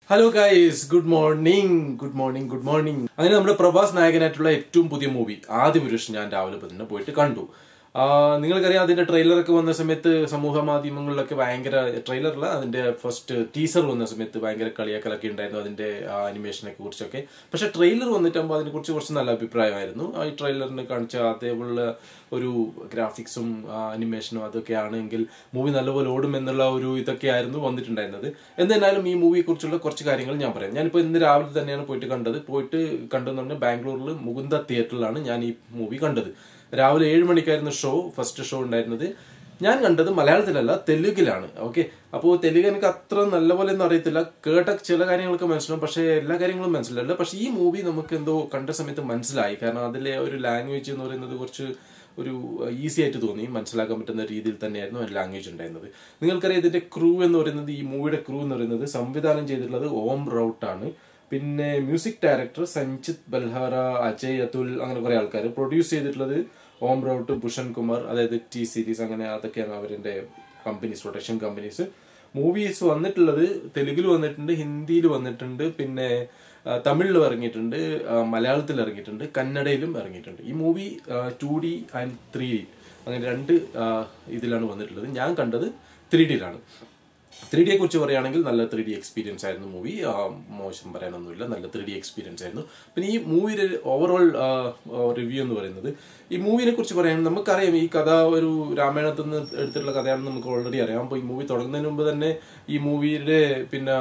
hello guys good morning good morning good morning അങ്ങനെ നമ്മുടെ പ്രഭാസ് നായകനായിട്ടുള്ള ഏറ്റവും പുതിയ മൂവി ആദ്യ പുരുഷൻ ഞാൻ രാവിലെ തന്നെ പോയിട്ട് കണ്ടു ആ, നിങ്ങൾക്കറിയാം അതിന്റെ ട്രെയിലറൊക്കെ വന്ന സമയത്ത് സമൂഹ മാധ്യമങ്ങളിലൊക്കെ ഭയങ്കര ട്രെയിലറില്ല അതിന്റെ ഫസ്റ്റ് ടീസർ വന്ന സമയത്ത് ഭയങ്കര കളിയാക്കലൊക്കെ ഉണ്ടായിരുന്നു അതിന്റെ അനിമേഷനെ കുറിച്ചൊക്കെ പക്ഷെ ട്രെയിലർ വന്നിട്ടാകുമ്പോൾ അതിനെ കുറിച്ച് കുറച്ച് നല്ല അഭിപ്രായമായിരുന്നു ആ ഈ ട്രെയിലറിന് കാണിച്ച അതേപോലുള്ള ഒരു ഗ്രാഫിക്സും അനിമേഷനും അതൊക്കെ ആണെങ്കിൽ മൂവി നല്ലപോലെ ഓടും എന്നുള്ള ഒരു ഇതൊക്കെ ആയിരുന്നു വന്നിട്ടുണ്ടായിരുന്നത് എന്തായാലും ഈ മൂവിയെ കുറിച്ചുള്ള കുറച്ച് കാര്യങ്ങൾ ഞാൻ പറയാം ഞാനിപ്പോൾ ഇന്ന് രാവിലെ തന്നെയാണ് പോയിട്ട് കണ്ടത് പോയിട്ട് കണ്ടെന്ന് പറഞ്ഞാൽ ബാംഗ്ലൂരിൽ മുകുന്ദ തിയേറ്ററിലാണ് ഞാൻ ഈ മൂവി കണ്ടത് രാവിലെ ഏഴ് മണിക്കായിരുന്നു ഷോ ഫസ്റ്റ് ഷോ ഉണ്ടായിരുന്നത് ഞാൻ കണ്ടത് മലയാളത്തിലല്ല തെലുങ്കിലാണ് ഓക്കെ അപ്പോൾ തെലുങ്ക് എനിക്ക് അത്ര നല്ലപോലെ ഒന്നും അറിയത്തില്ല കേട്ട ചില കാര്യങ്ങളൊക്കെ മനസ്സിലാവും പക്ഷേ എല്ലാ കാര്യങ്ങളും മനസ്സിലായില്ല പക്ഷേ ഈ മൂവി നമുക്ക് എന്തോ കണ്ട സമയത്ത് മനസ്സിലായി കാരണം അതിലെ ഒരു ലാംഗ്വേജ് എന്ന് പറയുന്നത് കുറച്ച് ഒരു ഈസി ആയിട്ട് തോന്നി മനസ്സിലാക്കാൻ പറ്റുന്ന രീതിയിൽ തന്നെയായിരുന്നു ആ ലാംഗ്വേജ് ഉണ്ടായിരുന്നത് നിങ്ങൾക്കറിയാം ഇതിന്റെ ക്രൂ എന്ന് പറയുന്നത് ഈ മൂവിയുടെ ക്രൂ എന്ന് പറയുന്നത് സംവിധാനം ചെയ്തിട്ടുള്ളത് ഓം റൌട്ടാണ് പിന്നെ മ്യൂസിക് ഡയറക്ടർ സഞ്ജിത് ബൽഹാര അജയ് അതുൽ അങ്ങനെ കുറെ ആൾക്കാർ പ്രൊഡ്യൂസ് ചെയ്തിട്ടുള്ളത് ഓം റൌട്ട് ഭൂഷൺ കുമാർ അതായത് ടി സീരീസ് അങ്ങനെ അതൊക്കെയാണ് അവരുടെ കമ്പനീസ് പ്രൊഡക്ഷൻ കമ്പനീസ് മൂവീസ് വന്നിട്ടുള്ളത് തെലുങ്കിൽ വന്നിട്ടുണ്ട് ഹിന്ദിയിൽ വന്നിട്ടുണ്ട് പിന്നെ ആ, തമിഴിലും ഇറങ്ങിയിട്ടുണ്ട് ആ, മലയാളത്തിൽ ഇറങ്ങിയിട്ടുണ്ട് കന്നഡയിലും ഇറങ്ങിയിട്ടുണ്ട് ഈ movie two D and three D അങ്ങനെ രണ്ട് ആ, ഇതിലാണ് വന്നിട്ടുള്ളത് ഞാൻ കണ്ടത് ത്രീ ഡിയിലാണ് ത്രീ ഡിയെ കുറിച്ച് പറയുകയാണെങ്കിൽ നല്ല ത്രീ ഡി എക്സ്പീരിയൻസ് ആയിരുന്നു മൂവി മോശം പറയാനൊന്നുമില്ല നല്ല ത്രീ ഡി എക്സ്പീരിയൻസ് ആയിരുന്നു പിന്നെ ഈ മൂവിയുടെ ഓവറോൾ റിവ്യൂ എന്ന് പറയുന്നത് ഈ മൂവിനെ കുറിച്ച് പറയാൻ നമുക്കറിയാം ഈ കഥ ഒരു രാമായണത്തിൽ നിന്ന് എടുത്തിട്ടുള്ള കഥയാണെന്ന് നമുക്ക് ഓൾറെഡി അറിയാം അപ്പോൾ ഈ മൂവി തുടങ്ങുന്നതിന് മുമ്പ് തന്നെ ഈ മൂവിയുടെ പിന്നെ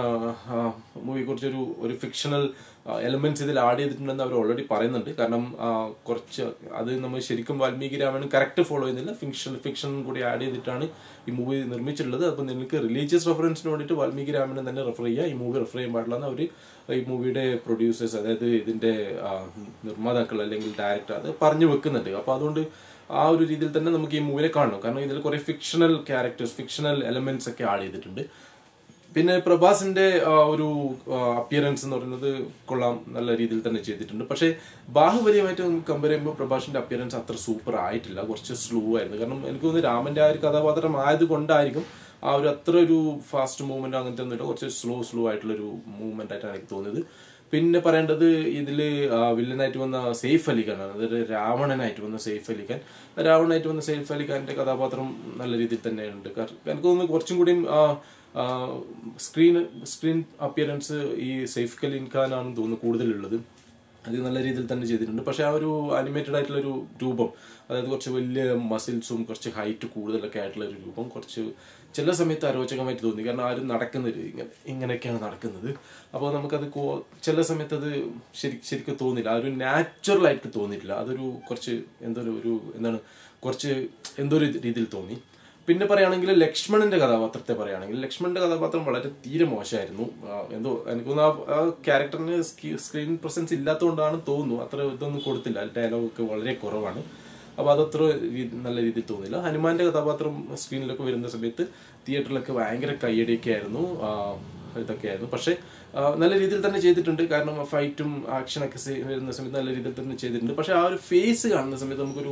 മൂവിയെ കുറിച്ചൊരു ഒരു ഫിക്ഷണൽ എലമെന്റ്സ് ഇതിൽ ആഡ് ചെയ്തിട്ടുണ്ടെന്ന് അവർ ഓൾറെഡി പറയുന്നുണ്ട് കാരണം ആ, കുറച്ച് അത് നമ്മൾ ശരിക്കും വാൽമീകി രാമായണം കറക്റ്റ് ഫോളോ ചെയ്യുന്നില്ല ഫിക്ഷൻ ഫിക്ഷൻ കൂടി ആഡ് ചെയ്തിട്ടാണ് ഈ മൂവി നിർമ്മിച്ചിട്ടുള്ളത് അപ്പോൾ നിങ്ങൾക്ക് റിലീജിയസ് റെഫറൻസിന് വേണ്ടിയിട്ട് വാൽമീകി രാമായണം തന്നെ റെഫർ ചെയ്യുക ഈ മൂവി റെഫർ ചെയ്യാൻ പാടില്ല എന്ന് അവർ ഈ മൂവിയുടെ പ്രൊഡ്യൂസേഴ്സ് അതായത് ഇതിന്റെ ആ, നിർമ്മാതാക്കൾ അല്ലെങ്കിൽ ഡയറക്ടർ അത് പറഞ്ഞു വെക്കുന്നുണ്ട് അപ്പോൾ അതുകൊണ്ട് ആ ഒരു രീതിയിൽ തന്നെ നമുക്ക് ഈ മൂവിനെ കാണണം കാരണം ഇതിൽ കുറെ ഫിക്ഷണൽ ക്യാരക്ടേഴ്സ് ഫിക്ഷണൽ എലമെന്റ്സ് ഒക്കെ ആഡ് ചെയ്തിട്ടുണ്ട് പിന്നെ പ്രഭാസിന്റെ ആ, ഒരു അപ്പിയറൻസ് എന്ന് പറയുന്നത് കൊള്ളാം നല്ല രീതിയിൽ തന്നെ ചെയ്തിട്ടുണ്ട് പക്ഷേ ബാഹുബലിയുമായിട്ട് കമ്പയർ ചെയ്യുമ്പോൾ പ്രഭാസിന്റെ അപ്പിയറൻസ് അത്ര സൂപ്പർ ആയിട്ടില്ല കുറച്ച് സ്ലോ ആയിരുന്നു കാരണം എനിക്ക് തോന്നുന്നു രാമന്റെ ആ ഒരു കഥാപാത്രം ആയത് കൊണ്ടായിരിക്കും ആ ഒരു അത്ര ഒരു ഫാസ്റ്റ് മൂവ്മെന്റ് അങ്ങനത്തെ ഒന്നുമില്ല കുറച്ച് സ്ലോ സ്ലോ ആയിട്ടുള്ള ഒരു മൂവ്മെന്റ് ആയിട്ടാണ് എനിക്ക് തോന്നിയത് പിന്നെ പറയേണ്ടത് ഇതില് ആ, വില്ലനായിട്ട് വന്ന സെയ്ഫ് അലി ഖാനാണ് അതായത് രാവണനായിട്ട് വന്ന സെയ്ഫ് അലി ഖാൻ രാവണനായിട്ട് വന്ന സെയ്ഫ് അലി ഖാന്റെ കഥാപാത്രം നല്ല രീതിയിൽ തന്നെയുണ്ട് കാരണം എനിക്ക് തോന്നുന്നു കുറച്ചും കൂടിയും ആ, ആ, സ്ക്രീൻ സ്ക്രീൻ അപ്പിയറൻസ് ഈ സെയ്ഫ് കലീൻ ഖാൻ ആണെന്ന് തോന്നുന്നു കൂടുതലുള്ളത് അത് നല്ല രീതിയിൽ തന്നെ ചെയ്തിട്ടുണ്ട് പക്ഷെ ആ ഒരു അനിമേറ്റഡ് ആയിട്ടുള്ള ഒരു രൂപം അതായത് കുറച്ച് വലിയ മസിൽസും കുറച്ച് ഹൈറ്റ് കൂടുതലൊക്കെ ആയിട്ടുള്ള ഒരു രൂപം കുറച്ച് ചില സമയത്ത് അരോചകമായിട്ട് തോന്നി കാരണം ആരും നടക്കുന്നത് ഇങ്ങനെ ഇങ്ങനെയൊക്കെയാണ് നടക്കുന്നത് അപ്പോൾ നമുക്കത് കോ- ചില സമയത്ത് അത് ശരി ശരിക്കും തോന്നില്ല ആ ഒരു നാച്ചുറൽ ആയിട്ട് തോന്നിയിട്ടില്ല അതൊരു കുറച്ച് എന്തോ ഒരു- ഒരു എന്താണ് കുറച്ച് എന്തോ ഒരു രീതിയിൽ തോന്നി പിന്നെ പറയുകയാണെങ്കിൽ ലക്ഷ്മണന്റെ കഥാപാത്രത്തെ പറയുകയാണെങ്കിൽ ലക്ഷ്മണന്റെ കഥാപാത്രം വളരെ തീരെ മോശമായിരുന്നു ആ, എന്തോ എനിക്ക് തോന്നുന്നു ആ- ആ ക്യാരക്ടറിന് സ്ക്രീൻ പ്രസൻസ് ഇല്ലാത്തതുകൊണ്ടാണ് തോന്നുന്നു അത്ര ഇതൊന്നും കൊടുത്തില്ല ഡയലോഗ് ഒക്കെ വളരെ കുറവാണ് അപ്പൊ അതത്ര രീതി- നല്ല രീതിയിൽ തോന്നില്ല ഹനുമാന്റെ കഥാപാത്രം സ്ക്രീനിലൊക്കെ വരുന്ന സമയത്ത് തിയേറ്ററിലൊക്കെ ഭയങ്കര കയ്യടിയൊക്കെ ആയിരുന്നു ആ, ഇതൊക്കെ ആയിരുന്നു പക്ഷെ ആ, നല്ല രീതിയിൽ തന്നെ ചെയ്തിട്ടുണ്ട് കാരണം ഫൈറ്റും ആക്ഷനൊക്കെ സെ- വരുന്ന സമയത്ത് നല്ല രീതിയിൽ തന്നെ ചെയ്തിട്ടുണ്ട് പക്ഷെ ആ ഒരു ഫേസ് കാണുന്ന സമയത്ത് നമുക്കൊരു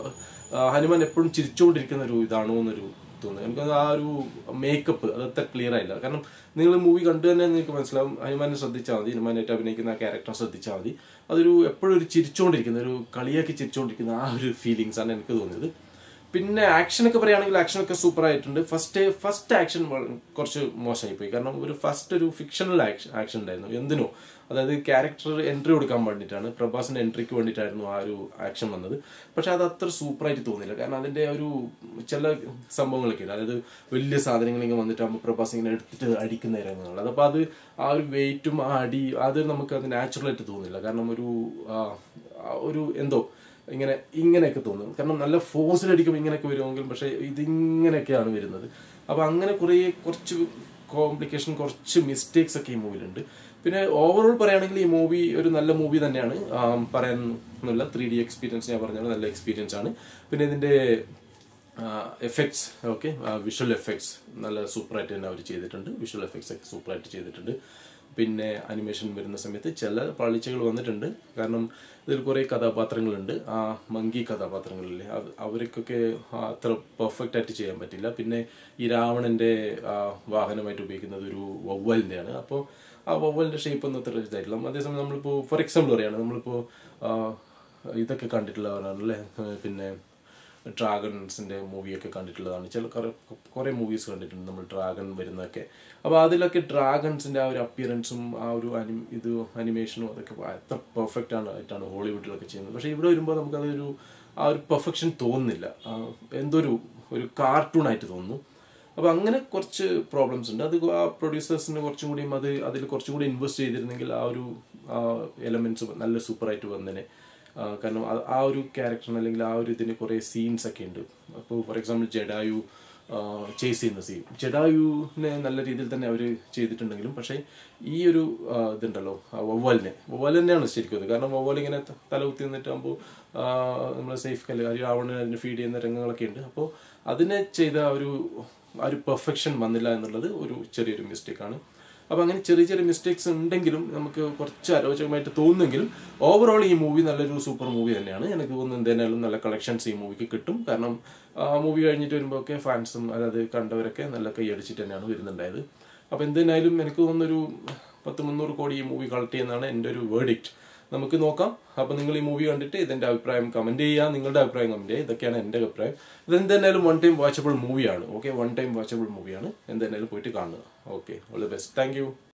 ആ, ഹനുമാൻ എപ്പോഴും ചിരിച്ചുകൊണ്ടിരിക്കുന്ന ഒരു ഇതാണോ എന്നൊരു തോന്നുന്നു എനിക്ക് തോന്നുന്നു ആ ഒരു മേക്കപ്പ് അതത്ര ക്ലിയർ ആയില്ല കാരണം നിങ്ങൾ മൂവി കണ്ടു തന്നെ നിങ്ങൾക്ക് മനസ്സിലാവും ഹനുമാനെ ശ്രദ്ധിച്ചാൽ മതി ഹനുമാനായിട്ട് അഭിനയിക്കുന്ന ആ ക്യാരക്ടറെ ശ്രദ്ധിച്ചാൽ മതി അതൊരു എപ്പോഴും ഒരു ചിരിച്ചുകൊണ്ടിരിക്കുന്ന ഒരു കളിയാക്കി ചിരിച്ചുകൊണ്ടിരിക്കുന്ന ആ ഒരു ഫീലിങ്സ് ആണ് എനിക്ക് തോന്നിയത് പിന്നെ ആക്ഷൻ ഒക്കെ പറയുകയാണെങ്കിൽ ആക്ഷൻ ഒക്കെ സൂപ്പർ ആയിട്ടുണ്ട് ഫസ്റ്റ് ഫസ്റ്റ് ആക്ഷൻ കുറച്ച് മോശമായി പോയി കാരണം ഒരു ഫസ്റ്റ് ഒരു ഫിക്ഷണൽ ആക്ഷൻ ആക്ഷൻ ഉണ്ടായിരുന്നു എന്തിനോ അതായത് ക്യാരക്ടർ എൻട്രി കൊടുക്കാൻ വേണ്ടിയിട്ടാണ് പ്രഭാസിന്റെ എൻട്രിക്ക് വേണ്ടിയിട്ടായിരുന്നു ആ ഒരു ആക്ഷൻ വന്നത് പക്ഷെ അത് അത്ര സൂപ്പറായിട്ട് തോന്നിയില്ല കാരണം അതിന്റെ ഒരു ചില സംഭവങ്ങളൊക്കെ ഉണ്ട് അതായത് വലിയ സാധനങ്ങൾ ഇങ്ങനെ വന്നിട്ടാകുമ്പോൾ പ്രഭാസ് ഇങ്ങനെ എടുത്തിട്ട് അടിക്കുന്ന രംഗങ്ങൾ അതപ്പോൾ അത് ആ ഒരു വെയിറ്റും ആ അടി അത് നമുക്ക് അത് നാച്ചുറലായിട്ട് തോന്നില്ല കാരണം ഒരു ആ, ആ ഒരു എന്തോ ഇങ്ങനെ ഇങ്ങനെയൊക്കെ തോന്നും കാരണം നല്ല ഫോഴ്സിൽ അടിക്കുമ്പോൾ ഇങ്ങനെയൊക്കെ വരുമെങ്കിലും പക്ഷെ ഇതിങ്ങനെയൊക്കെയാണ് വരുന്നത് അപ്പൊ അങ്ങനെ കുറേ കുറച്ച് കോംപ്ലിക്കേഷൻ കുറച്ച് മിസ്റ്റേക്സ് ഒക്കെ ഈ മൂവിയിലുണ്ട് പിന്നെ ഓവറോൾ പറയുകയാണെങ്കിൽ ഈ മൂവി ഒരു നല്ല മൂവി തന്നെയാണ് ആം, പറയാനൊന്നുമില്ല ത്രീ ഡി എക്സ്പീരിയൻസ് ഞാൻ പറഞ്ഞത് നല്ല എക്സ്പീരിയൻസ് ആണ് പിന്നെ ഇതിന്റെ എഫക്ട്സ് ഓക്കെ വിഷ്വൽ എഫക്ട്സ് നല്ല സൂപ്പറായിട്ട് തന്നെ അവർ ചെയ്തിട്ടുണ്ട് വിഷ്വൽ എഫക്ട്സ് ഒക്കെ സൂപ്പറായിട്ട് ചെയ്തിട്ടുണ്ട് പിന്നെ അനിമേഷൻ വരുന്ന സമയത്ത് ചില പാളിച്ചകൾ വന്നിട്ടുണ്ട് കാരണം ഇതിൽ കുറേ കഥാപാത്രങ്ങളുണ്ട് ആ മങ്കി കഥാപാത്രങ്ങളില്ലേ അത് അവർക്കൊക്കെ ആ അത്ര പെർഫെക്റ്റ് ആയിട്ട് ചെയ്യാൻ പറ്റില്ല പിന്നെ ഈ രാവണന്റെ ആ, വാഹനമായിട്ട് ഉപയോഗിക്കുന്നത് ഒരു വവ്വാലിൻ്റെയാണ് അപ്പോൾ ആ വവ്വലിന്റെ ഷേപ്പ് ഒന്നും അത്ര ഇതായിട്ടില്ല അതേസമയം നമ്മളിപ്പോൾ ഫോർ എക്സാമ്പിൾ പറയുകയാണ് നമ്മളിപ്പോൾ ആ, ഇതൊക്കെ കണ്ടിട്ടുള്ളവരാണല്ലേ പിന്നെ ഡ്രാഗൺസിന്റെ മൂവിയൊക്കെ കണ്ടിട്ടുള്ളതാണ് ചില കുറെ മൂവീസ് കണ്ടിട്ടുണ്ട് നമ്മൾ ഡ്രാഗൺ വരുന്നതൊക്കെ അപ്പോൾ അതിലൊക്കെ ഡ്രാഗൺസിന്റെ ആ ഒരു അപ്പിയറൻസും ആ ഒരു അനി ഇത് അനിമേഷനും അതൊക്കെ എത്ര പെർഫെക്റ്റ് ആണ് ആയിട്ടാണ് ഹോളിവുഡിലൊക്കെ ചെയ്യുന്നത് പക്ഷേ ഇവിടെ വരുമ്പോൾ നമുക്കതൊരു ആ ഒരു പെർഫെക്ഷൻ തോന്നുന്നില്ല ആ, എന്തോ ഒരു ഒരു കാർട്ടൂൺ ആയിട്ട് തോന്നുന്നു അപ്പോൾ അങ്ങനെ കുറച്ച് പ്രോബ്ലംസ് ഉണ്ട് അത് ആ പ്രൊഡ്യൂസേഴ്സിന് കുറച്ചും കൂടിയും അത് അതിൽ കുറച്ചും കൂടി ഇൻവെസ്റ്റ് ചെയ്തിരുന്നെങ്കിൽ ആ ഒരു എലമെന്റ്സ് നല്ല സൂപ്പറായിട്ട് വന്നേനെ ആ, കാരണം ആ- ആ ഒരു ക്യാരക്ടറിന് അല്ലെങ്കിൽ ആ ഒരു ഇതിന് കുറേ സീൻസ് ഒക്കെ ഉണ്ട് അപ്പോൾ ഫോർ എക്സാമ്പിൾ ജഡായു ചേസ് ചെയ്യുന്ന സീൻ ജഡായുവിനെ നല്ല രീതിയിൽ തന്നെ അവർ ചെയ്തിട്ടുണ്ടെങ്കിലും പക്ഷേ ഈ ഒരു ആ, ഇതുണ്ടല്ലോ ആ വവ്വാലിനെ വവ്വാൽ തന്നെയാണ് ശരിക്കും അത് കാരണം വവ്വാൽ ഇങ്ങനെ ത- തല കുത്തി നിന്നിട്ടാകുമ്പോൾ നമ്മൾ സേഫ് കല്ല് ഒരു രാവണന് അതിന് ഫീഡ് ചെയ്യുന്ന രംഗങ്ങളൊക്കെ ഉണ്ട് അപ്പോൾ അതിനെ ചെയ്ത ആ ഒരു ആ ഒരു പെർഫെക്ഷൻ വന്നില്ല എന്നുള്ളത് ഒരു ചെറിയൊരു മിസ്റ്റേക്കാണ് അപ്പോൾ അങ്ങനെ ചെറിയ ചെറിയ മിസ്റ്റേക്സ് ഉണ്ടെങ്കിലും നമുക്ക് കുറച്ച് അരോചകമായിട്ട് തോന്നുമെങ്കിലും ഓവറോൾ ഈ മൂവി നല്ലൊരു സൂപ്പർ മൂവി തന്നെയാണ് എനിക്ക് തോന്നുന്നു എന്തായാലും നല്ല കളക്ഷൻസ് ഈ മൂവിക്ക് കിട്ടും കാരണം മൂവി കഴിഞ്ഞിട്ട് വരുമ്പോൾ ഒക്കെ ഫാൻസും അതായത് കണ്ടവരൊക്കെ നല്ല കൈയടിച്ചിട്ട് തന്നെയാണ് വരുന്നുണ്ടായത് അപ്പോൾ എന്തിനായാലും എനിക്ക് തോന്നുന്നൊരു പത്ത് മുന്നൂറ് കോടി ഈ മൂവി കളക്ട് ചെയ്യുന്നതാണ് എൻ്റെ ഒരു വേർഡിക്റ്റ് നമുക്ക് നോക്കാം അപ്പോൾ നിങ്ങൾ ഈ മൂവി കണ്ടിട്ട് ഇതിന്റെ അഭിപ്രായം കമന്റ് ചെയ്യുക നിങ്ങളുടെ അഭിപ്രായം കമന്റ് ചെയ്യുക ഇതൊക്കെയാണ് എൻ്റെ അഭിപ്രായം ഇത് എന്തായാലും വൺ ടൈം വാച്ചബിൾ മൂവിയാണ് ഓക്കെ വൺ ടൈം വാച്ചബിൾ മൂവിയാണ് എന്തായാലും പോയിട്ട് കാണുക okay all the best thank